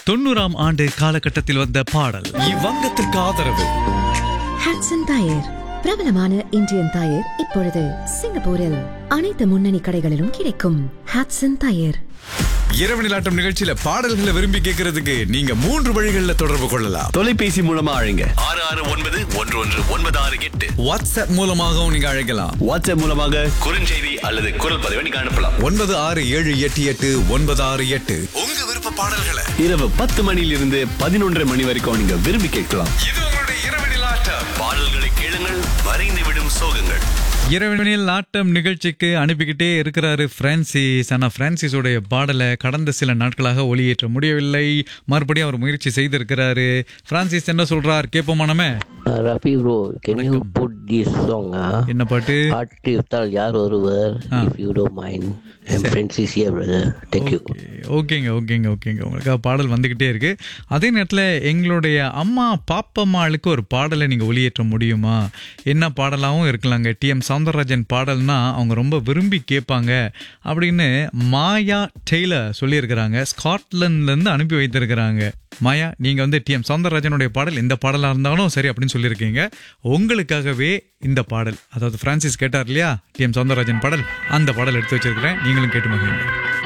தொண்ணூறாம் ஆண்டு காலகட்டத்தில் வந்த பாடல் இவ்வங்கத்திற்கு ஆதரவு ஹாட்சன் டயர் பிரபலமான இந்தியன் டயர் இப்பொழுது சிங்கப்பூரில் அனைத்து முன்னணி கடைகளிலும் கிடைக்கும் ஹாட்சன் டயர் இரவு நிலாட்டம் நிகழ்ச்சியில பாடல்களை விரும்பி கேட்கறதுக்கு நீங்க மூன்று வழிகள்ல தொடர்பு கொள்ளலாம் தொலைபேசி மூலமா அழைங்க ஆறு ஆறு ஒன்பது ஒன்று ஒன்று ஒன்பது ஆறு எட்டு வாட்ஸ்அப் மூலமாகவும் நீங்க அழைக்கலாம் வாட்ஸ்அப் மூலமாக குறுஞ்செய்தி அல்லது குரல் பதிவை நீங்க அனுப்பலாம் ஒன்பது ஆறு ஏழு எட்டு எட்டு ஒன்பது ஆறு எட்டு உங்க விருப்ப பாடல்களை இரவு பத்து மணியிலிருந்து பதினொன்றரை மணி வரைக்கும் நீங்க விரும்பி கேட்கலாம் இது உங்களுடைய இரவு நிலாட்டம் பாடல்களை கேளுங்கள் வரைந்து விடும் சோகங்கள் இரவினில் ஆட்டம் நிகழ்ச்சிக்கு அனுப்பிக்கிட்டே இருக்கிறாரு பிரான்சிஸ் ஆனா பிரான்சிஸோடைய பாடலை கடந்த சில நாட்களாக ஒளியேற்ற முடியவில்லை மறுபடியும் அவர் முயற்சி செய்திருக்கிறாரு பிரான்சிஸ் என்ன சொல்றார் கேட்போமா நம்ம Uh, Rafi bro, can you put this song? Uh, என்ன பாட்டு Artiftal Yar Oruvar, if you don't mind. I'm Francis here, brother. Thank you. ஓகேங்க ஓகேங்க ஓகேங்க உங்களுக்காக பாடல் வந்துக்கிட்டே இருக்கு அதே நேரத்தில் எங்களுடைய அம்மா பாப்பம்மாளுக்கு ஒரு பாடலை நீங்கள் ஒளியேற்ற முடியுமா என்ன பாடலாகவும் இருக்கலாங்க டிஎம் சவுந்தரராஜன் பாடல்னா அவங்க ரொம்ப விரும்பி கேட்பாங்க அப்படின்னு மாயா டெய்லர் சொல்லியிருக்கிறாங்க ஸ்காட்லாண்ட்லேருந்து அனுப்பி வைத்திருக்கிறாங்க மாயா நீங்கள் வந்து டிஎம் சவுந்தரராஜனுடைய பாடல் எந்த பாடலாக இருந்தாலும் சரி அப்படின்னு சொல்லியிருக்கீங்க உங்களுக்காகவே இந்த பாடல் அதாவது பிரான்சிஸ் கேட்டார் இல்லையா டிஎம் சவுந்தரராஜன் பாடல் அந்த பாடல் எடுத்து வச்சிருக்கிறேன் நீங்களும் கேட்டு மகிழுங்க